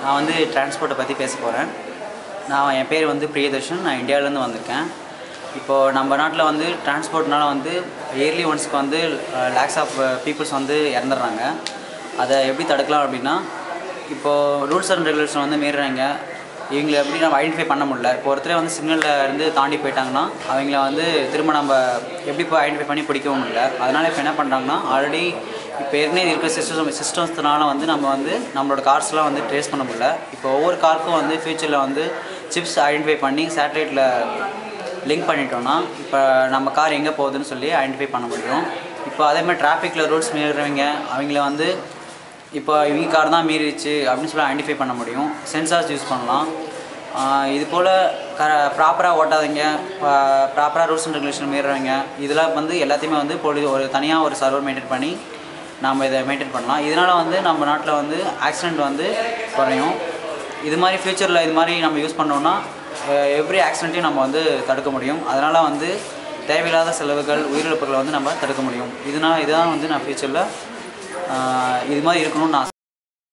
நான் வந்து டிரான்ஸ்போர்ட்டை பற்றி பேச போகிறேன் நான் என் பேர் வந்து பிரியதர்ஷன் நான் இந்தியாவிலேருந்து வந்திருக்கேன் இப்போது நம்ம நாட்டில் வந்து டிரான்ஸ்போர்ட்னால வந்து இயர்லி ஒன்ஸ்க்கு வந்து லேக்ஸ் ஆஃப் பீப்புள்ஸ் வந்து இறந்துடுறாங்க அதை எப்படி தடுக்கலாம் அப்படின்னா இப்போது ரூல்ஸ் அண்ட் ரெகுலேஷன் வந்து மீறுறாங்க இவங்களை எப்படி நம்ம ஐடென்டிஃபை பண்ண முடியல இப்போ ஒருத்தரே வந்து சிக்னலில் இருந்து தாண்டி போயிட்டாங்கன்னா அவங்கள வந்து திரும்ப நம்ம எப்படி இப்போ ஐடென்டிஃபை பண்ணி பிடிக்கவும் முடியல அதனால் இப்போ என்ன பண்ணுறாங்கன்னா ஆல்ரெடி இப்போ ஏற்கனவே இருக்கிற சிஸ்டம் சிஸ்டம்ஸ்னால வந்து நம்ம வந்து நம்மளோட கார்ஸ்லாம் வந்து ட்ரேஸ் பண்ண முடியல இப்போ ஒவ்வொரு காருக்கும் வந்து ஃப்யூச்சரில் வந்து சிப்ஸ் ஐடென்டிஃபை பண்ணி சேட்டலைட்டில் லிங்க் பண்ணிட்டோம்னா இப்போ நம்ம கார் எங்கே போகுதுன்னு சொல்லி ஐடென்டிஃபை பண்ண முடியும் இப்போ அதே மாதிரி டிராஃபிக்கில் ரூல்ஸ் மீறுறவங்க அவங்கள வந்து இப்போ இவங்க கார் தான் மீறிச்சு அப்படின்னு சொல்லி ஐடென்டிஃபை பண்ண முடியும் சென்சார்ஸ் யூஸ் பண்ணலாம் ஆஹ் இது போல் க ப்ராப்பராக ஓட்டாதீங்க ப்ராப்பராக ரூல்ஸ் அண்ட் ரெகுலேஷன் மீறுறவங்க இதெல்லாம் வந்து எல்லாத்தையுமே வந்து போலி ஒரு தனியாக ஒரு சர்வர் மெயின்டைன் பண்ணி நாம் இதை மெயின்டைன் பண்ணலாம் இதனால் வந்து நம்ம நாட்டில் வந்து ஆக்சிடெண்ட் வந்து குறையும் இது மாதிரி ஃப்யூச்சரில் இது மாதிரி நம்ம யூஸ் பண்ணோம்னா எவ்ரி ஆக்சிடெண்ட்டையும் நம்ம வந்து தடுக்க முடியும் அதனால் வந்து தேவையில்லாத செலவுகள் உயிரிழப்புகளை வந்து நம்ம தடுக்க முடியும் இதனால் இதுதான் வந்து நான் ஃப்யூச்சரில் இது மாதிரி இருக்கணும்னு நான்